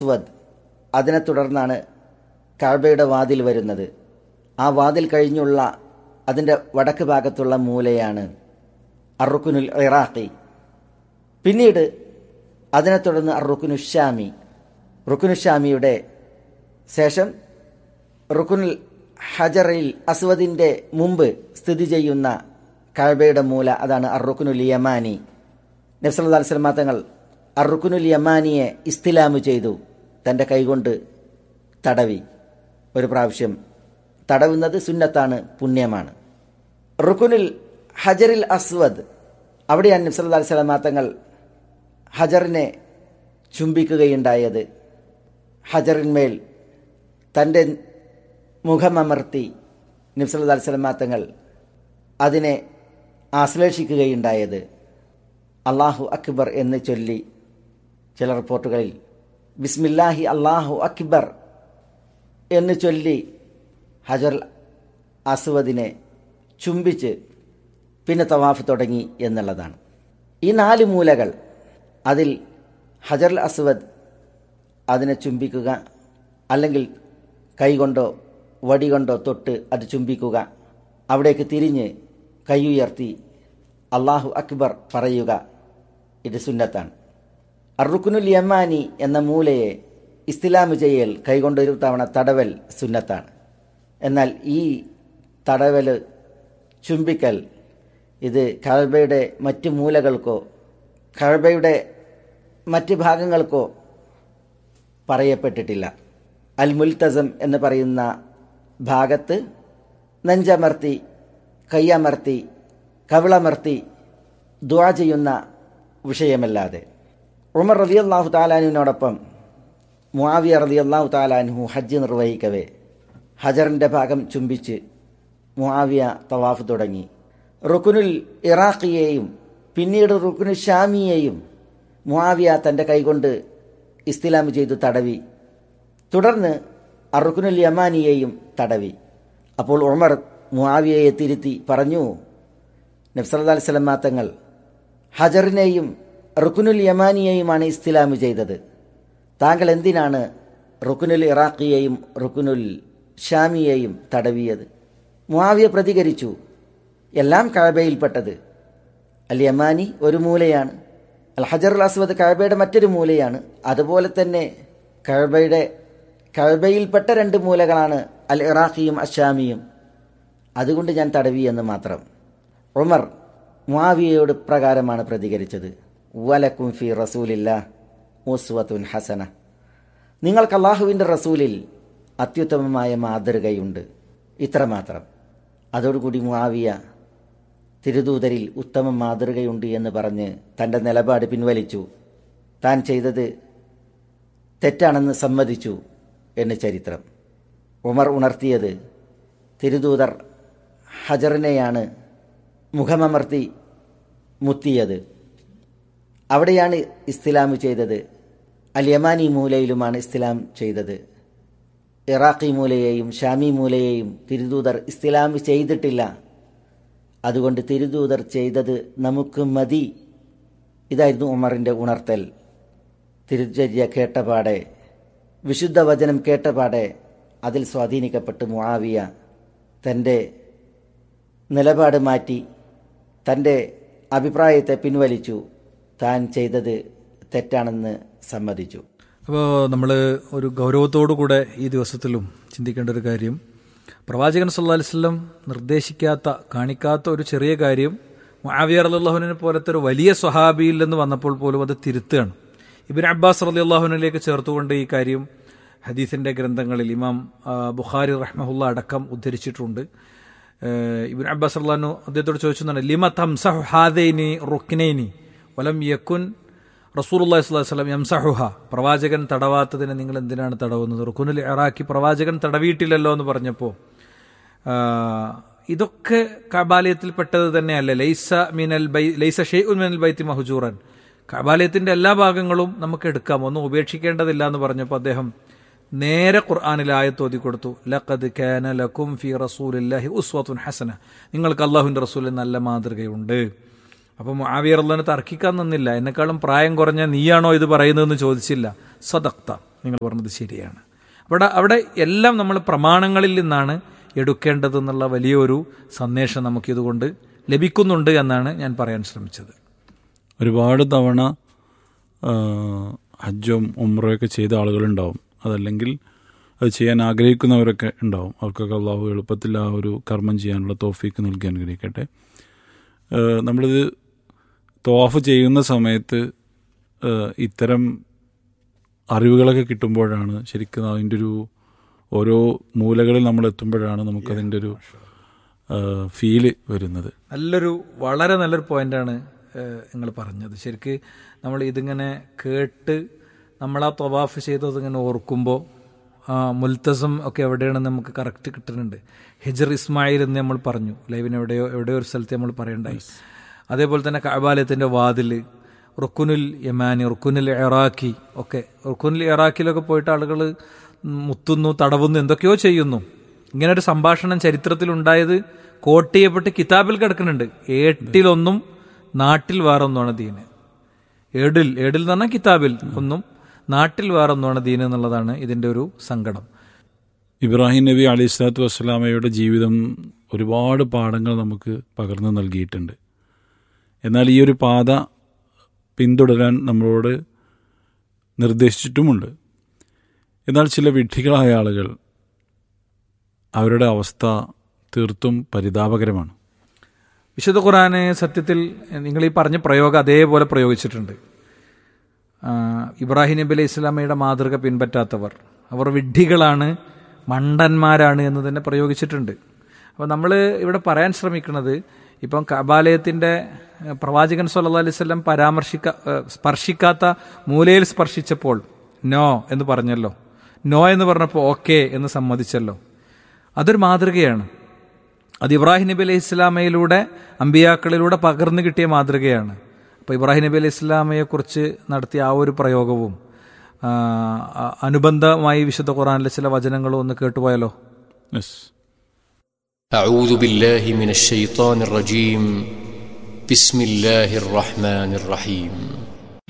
അസ്വദ് അതിനെ തുടർന്നാണ് കഅബയുടെ വാതിൽ വരുന്നത് ആ വാതിൽ കഴിഞ്ഞുള്ള അതിൻ്റെ വടക്ക് ഭാഗത്തുള്ള മൂലയാണ് അറുക്കുനുൽ ഇറാഖി പിന്നീട് അതിനെ തുടർന്ന് അറുക്കുനു ഷാമി റുക്കുനു ഷാമിയുടെ ശേഷം റുക്കുനുൽ ഹജറിൽ അസ്വദിൻ്റെ മുമ്പ് സ്ഥിതി ചെയ്യുന്ന കഅബയുടെ മൂല അതാണ് അറുക്കുനുൽ യമാനി നബ്സല്ലാ അലിസ്ലമാ തങ്ങൾ അറുക്കുനുൽ യമാനിയെ ഇസ്തിലാമു ചെയ്തു തൻ്റെ കൈകൊണ്ട് തടവി ഒരു പ്രാവശ്യം തടവുന്നത് സുന്നത്താണ് പുണ്യമാണ് റുക്കുനുൽ ഹജറിൽ അസ്വദ് അവിടെയാണ് നബ്സല്ലാ അലിസ്ലമാ തങ്ങൾ ഹജറിനെ ചുംബിക്കുകയുണ്ടായത് ഹജറിന്മേൽ തൻ്റെ മുഖമമർത്തി നബ്സല്ലാ അലിസ്ലമാ തങ്ങൾ അതിനെ ആശ്ലേഷിക്കുകയുണ്ടായത് അള്ളാഹു അക്ബർ എന്ന് ചൊല്ലി ചില റിപ്പോർട്ടുകളിൽ ബിസ്മില്ലാഹി അള്ളാഹു അക്ബർ എന്ന് ചൊല്ലി ഹജർ അസ്വദിനെ ചുംബിച്ച് പിന്നെ തവാഫ് തുടങ്ങി എന്നുള്ളതാണ് ഈ നാല് മൂലകൾ അതിൽ ഹജർ അസ്വദ് അതിനെ ചുംബിക്കുക അല്ലെങ്കിൽ കൈകൊണ്ടോ വടി കൊണ്ടോ തൊട്ട് അത് ചുംബിക്കുക അവിടേക്ക് തിരിഞ്ഞ് കൈയുയർത്തി അള്ളാഹു അക്ബർ പറയുക ഇത് സുന്നത്താണ് അറുക്കുനുൽ യമാനി എന്ന മൂലയെ ഇസ്തിലാമു ചെയ്യൽ കൈകൊണ്ടൊരു തവണ തടവൽ സുന്നത്താണ് എന്നാൽ ഈ തടവൽ ചുംബിക്കൽ ഇത് കഴബയുടെ മറ്റ് മൂലകൾക്കോ കഴബയുടെ മറ്റ് ഭാഗങ്ങൾക്കോ പറയപ്പെട്ടിട്ടില്ല അൽ മുൽത്തസം എന്ന് പറയുന്ന ഭാഗത്ത് നെഞ്ചമർത്തി കയ്യമർത്തി കവിളമർത്തി ദുവാ ചെയ്യുന്ന വിഷയമല്ലാതെ ഉമർ റതി അള്ളാഹു താലാനുവിനോടൊപ്പം മുആവിയ റതി അള്ളാഹു താലാൻഹു ഹജ്ജ് നിർവഹിക്കവേ ഹജറിൻ്റെ ഭാഗം ചുംബിച്ച് മുആവിയ തവാഫ് തുടങ്ങി റുക്കുനുൽ ഇറാഖിയെയും പിന്നീട് റുക്കുനുൽ ഷാമിയെയും മുആവിയ തൻ്റെ കൈകൊണ്ട് ഇസ്തിലാം ചെയ്തു തടവി തുടർന്ന് അറുക്കുനുൽ യമാനിയെയും തടവി അപ്പോൾ ഉമർ മുആവിയയെ തിരുത്തി പറഞ്ഞു നബ്സല്ലാ അലിസ്ലമാ തങ്ങൾ ഹജറിനെയും റുക്കുനുൽ യമാനിയെയുമാണ് ഇസ്തിലാമ് ചെയ്തത് താങ്കൾ എന്തിനാണ് റുക്കുനുൽ ഇറാഖിയെയും റുക്കുനുൽ ഷാമിയെയും തടവിയത് മുആവിയ പ്രതികരിച്ചു എല്ലാം കഴബയിൽപ്പെട്ടത് അൽ യമാനി ഒരു മൂലയാണ് അൽ ഹജറുൽ അസ്വദ് കഴബയുടെ മറ്റൊരു മൂലയാണ് അതുപോലെ തന്നെ കഴബയുടെ കഴബയിൽപ്പെട്ട രണ്ട് മൂലകളാണ് അൽ ഇറാഖിയും അഷാമിയും അതുകൊണ്ട് ഞാൻ തടവി എന്ന് മാത്രം ഉമർ മുആവിയയോട് പ്രകാരമാണ് പ്രതികരിച്ചത് വലക്കും ഫി റസൂലില്ല ഉസ്വത്തുൻ ഹസന നിങ്ങൾക്ക് അള്ളാഹുവിൻ്റെ റസൂലിൽ അത്യുത്തമമായ മാതൃകയുണ്ട് ഇത്രമാത്രം അതോടുകൂടി മുആവിയ തിരുദൂതരിൽ ഉത്തമ മാതൃകയുണ്ട് എന്ന് പറഞ്ഞ് തൻ്റെ നിലപാട് പിൻവലിച്ചു താൻ ചെയ്തത് തെറ്റാണെന്ന് സമ്മതിച്ചു എന്ന് ചരിത്രം ഉമർ ഉണർത്തിയത് തിരുദൂതർ ഹജറിനെയാണ് മുഖമമർത്തി മുത്തിയത് അവിടെയാണ് ഇസ്തിലാം ചെയ്തത് അൽ യമാനി മൂലയിലുമാണ് ഇസ്തിലാം ചെയ്തത് ഇറാഖി മൂലയെയും ഷാമി മൂലയെയും തിരുദൂതർ ഇസ്തിലാം ചെയ്തിട്ടില്ല അതുകൊണ്ട് തിരുദൂതർ ചെയ്തത് നമുക്ക് മതി ഇതായിരുന്നു ഉമറിൻ്റെ ഉണർത്തൽ തിരുചര്യ കേട്ടപാടെ വിശുദ്ധ വചനം കേട്ടപാടെ അതിൽ സ്വാധീനിക്കപ്പെട്ട് മുആവിയ തൻ്റെ നിലപാട് മാറ്റി തൻ്റെ അഭിപ്രായത്തെ പിൻവലിച്ചു താൻ ചെയ്തത് തെറ്റാണെന്ന് സമ്മതിച്ചു അപ്പോൾ നമ്മൾ ഒരു ഗൗരവത്തോടു കൂടെ ഈ ദിവസത്തിലും ചിന്തിക്കേണ്ട ഒരു കാര്യം പ്രവാചകൻ സല്ലാ അലിസ്ലം നിർദ്ദേശിക്കാത്ത കാണിക്കാത്ത ഒരു ചെറിയ കാര്യം മുആവിയർ അള്ളാഹുവിനെ പോലത്തെ ഒരു വലിയ സ്വഹാബിയിൽ നിന്ന് വന്നപ്പോൾ പോലും അത് തിരുത്തുകയാണ് ഇബിൻ അബ്ബാസ് റലി അള്ളാഹുവിനിലേക്ക് ചേർത്തുകൊണ്ട് ഈ കാര്യം ഹദീസിന്റെ ഗ്രന്ഥങ്ങളിൽ ഇമാം ബുഖാരി റഹ്മഹുല്ല അടക്കം ഉദ്ധരിച്ചിട്ടുണ്ട് ഇബിൻ അബ്ബാസ് അള്ളഹാനു അദ്ദേഹത്തോട് ചോദിച്ചു ലിമ തംസഹു ഹാദൈനി റുക്നൈനി വലം യക്കുൻ റസൂലുല്ലാഹി സ്വല്ലല്ലാഹു അലൈഹി വസല്ലം യംസഹുഹ പ്രവാചകൻ തടവാത്തതിനെ നിങ്ങൾ എന്തിനാണ് തടവുന്നത് റുക്കുനുൽ ഇറാഖി പ്രവാചകൻ തടവിയിട്ടില്ലല്ലോ എന്ന് പറഞ്ഞപ്പോൾ ഇതൊക്കെ കബാലയത്തിൽപ്പെട്ടത് തന്നെയല്ലേ ലൈസ മിനൽ ബൈ ലൈസ ഷെയ്ഉൻ മിനൽ ബൈത്തി മഹജൂറൻ കബാലയത്തിന്റെ എല്ലാ ഭാഗങ്ങളും നമുക്ക് എടുക്കാം ഒന്നും ഉപേക്ഷിക്കേണ്ടതില്ല എന്ന് പറഞ്ഞപ്പോൾ അദ്ദേഹം നേരെ ഖുർആാനിൽ ആയത്തോതി കൊടുത്തു ലഖദ് കാന ലക്കും ഫി റസൂലില്ലാഹി ഉസ്വത്തുൻ ഹസന നിങ്ങൾക്ക് അള്ളാഹുവിന്റെ റസൂലിൽ നല്ല മാതൃകയുണ്ട് അപ്പം ആവിയർ അള്ളഹാനെ തർക്കിക്കാൻ നിന്നില്ല എന്നെക്കാളും പ്രായം കുറഞ്ഞ നീയാണോ ഇത് പറയുന്നതെന്ന് ചോദിച്ചില്ല സദക്ത നിങ്ങൾ പറഞ്ഞത് ശരിയാണ് അവിടെ അവിടെ എല്ലാം നമ്മൾ പ്രമാണങ്ങളിൽ നിന്നാണ് എടുക്കേണ്ടതെന്നുള്ള വലിയൊരു സന്ദേശം നമുക്കിതുകൊണ്ട് ലഭിക്കുന്നുണ്ട് എന്നാണ് ഞാൻ പറയാൻ ശ്രമിച്ചത് ഒരുപാട് തവണ ആ, ഹജ്ജും ഉമ്രയൊക്കെ ചെയ്ത ആളുകളുണ്ടാവും അതല്ലെങ്കിൽ അത് ചെയ്യാൻ ആഗ്രഹിക്കുന്നവരൊക്കെ ഉണ്ടാവും അവർക്കൊക്കെ അള്ളാഹു എളുപ്പത്തിൽ ആ ഒരു കർമ്മം ചെയ്യാനുള്ള തോഫീക്ക് നൽകി അനുഗ്രഹിക്കട്ടെ ആ, നമ്മളിത് തോഫ് ചെയ്യുന്ന സമയത്ത് ആ, ഇത്തരം അറിവുകളൊക്കെ കിട്ടുമ്പോഴാണ് ശരിക്കും അതിൻ്റെ ഒരു ഓരോ മൂലകളിൽ നമ്മൾ എത്തുമ്പോഴാണ് നമുക്കതിൻ്റെ ഒരു ഫീല് വരുന്നത് നല്ലൊരു വളരെ നല്ലൊരു പോയിന്റാണ് നിങ്ങൾ പറഞ്ഞത് ശരിക്ക് നമ്മൾ ഇതിങ്ങനെ കേട്ട് നമ്മൾ ആ തൊവാഫ് ചെയ്തത് ഇങ്ങനെ ഓർക്കുമ്പോൾ ആ മുൽത്തസം ഒക്കെ എവിടെയാണെന്ന് നമുക്ക് കറക്റ്റ് കിട്ടുന്നുണ്ട് ഹിജർ ഇസ്മായിൽ എന്ന് നമ്മൾ പറഞ്ഞു ലൈവിന് എവിടെയോ എവിടെയോ ഒരു സ്ഥലത്ത് നമ്മൾ പറയണ്ടായി അതേപോലെ തന്നെ കഅബാലയത്തിൻ്റെ വാതിൽ റുക്കുനുൽ യമാനി റുക്കുനുൽ ഇറാഖി ഒക്കെ റുക്കുനുൽ ഇറാഖിലൊക്കെ പോയിട്ട് ആളുകൾ മുത്തുന്നു തടവുന്നു എന്തൊക്കെയോ ചെയ്യുന്നു ഇങ്ങനെ ഒരു സംഭാഷണം ചരിത്രത്തിലുണ്ടായത് കോട്ട് ചെയ്യപ്പെട്ട് കിതാബിൽ കിടക്കുന്നുണ്ട് ഏട്ടിലൊന്നും നാട്ടിൽ വേറൊന്നുമാണ് ദീന് ഏടിൽ ഏടിൽ എന്ന് പറഞ്ഞാൽ കിതാബിൽ ഒന്നും നാട്ടിൽ വേറൊന്നുമാണ് ദീന് എന്നുള്ളതാണ് ഇതിന്റെ ഒരു സങ്കടം ഇബ്രാഹിം നബി അലി സ്വലാത്തു വസ്സലാമയുടെ ജീവിതം ഒരുപാട് പാഠങ്ങൾ നമുക്ക് പകർന്നു നൽകിയിട്ടുണ്ട് എന്നാൽ ഈ ഒരു പാത പിന്തുടരാൻ നമ്മളോട് നിർദ്ദേശിച്ചിട്ടുമുണ്ട് എന്നാൽ ചില വിഡ്ഢികളായ ആളുകൾ അവരുടെ അവസ്ഥ തീർത്തും പരിതാപകരമാണ് വിശുദ്ധ ഖുറാന് സത്യത്തിൽ നിങ്ങൾ ഈ പറഞ്ഞ പ്രയോഗം അതേപോലെ പ്രയോഗിച്ചിട്ടുണ്ട് ആ, ഇബ്രാഹിം നബി അലൈഹി ഇസ്ലാമയുടെ മാതൃക പിൻപറ്റാത്തവർ അവർ വിഡ്ഢികളാണ് മണ്ടന്മാരാണ് എന്ന് തന്നെ പ്രയോഗിച്ചിട്ടുണ്ട് അപ്പോൾ നമ്മൾ ഇവിടെ പറയാൻ ശ്രമിക്കുന്നത് ഇപ്പം കബാലയത്തിൻ്റെ പ്രവാചകൻ സല്ലല്ലാഹു അലൈഹി വസല്ലം പരാമർശിക്ക ഏഹ്, സ്പർശിക്കാത്ത മൂലയിൽ സ്പർശിച്ചപ്പോൾ നോ എന്ന് പറഞ്ഞല്ലോ നോ എന്ന് പറഞ്ഞപ്പോൾ ഓക്കെ എന്ന് സമ്മതിച്ചല്ലോ അതൊരു മാതൃകയാണ് അത് ഇബ്രാഹിം നബി അലൈഹി ഇസ്ലാമയിലൂടെ അമ്പിയാക്കളിലൂടെ പകർന്നു കിട്ടിയ മാതൃകയാണ് അപ്പോൾ ഇബ്രാഹിം നബി അലൈഹി ഇസ്ലാമയെക്കുറിച്ച് നടത്തിയ ആ ഒരു പ്രയോഗവും ആ, ആ, അനുബന്ധമായി വിശുദ്ധ ഖുറാനിലെ ചില വചനങ്ങളും ഒന്ന് കേട്ടുപോയാലോ യെസ് أعوذ بالله من الشيطان الرجيم بسم الله الرحمن الرحيم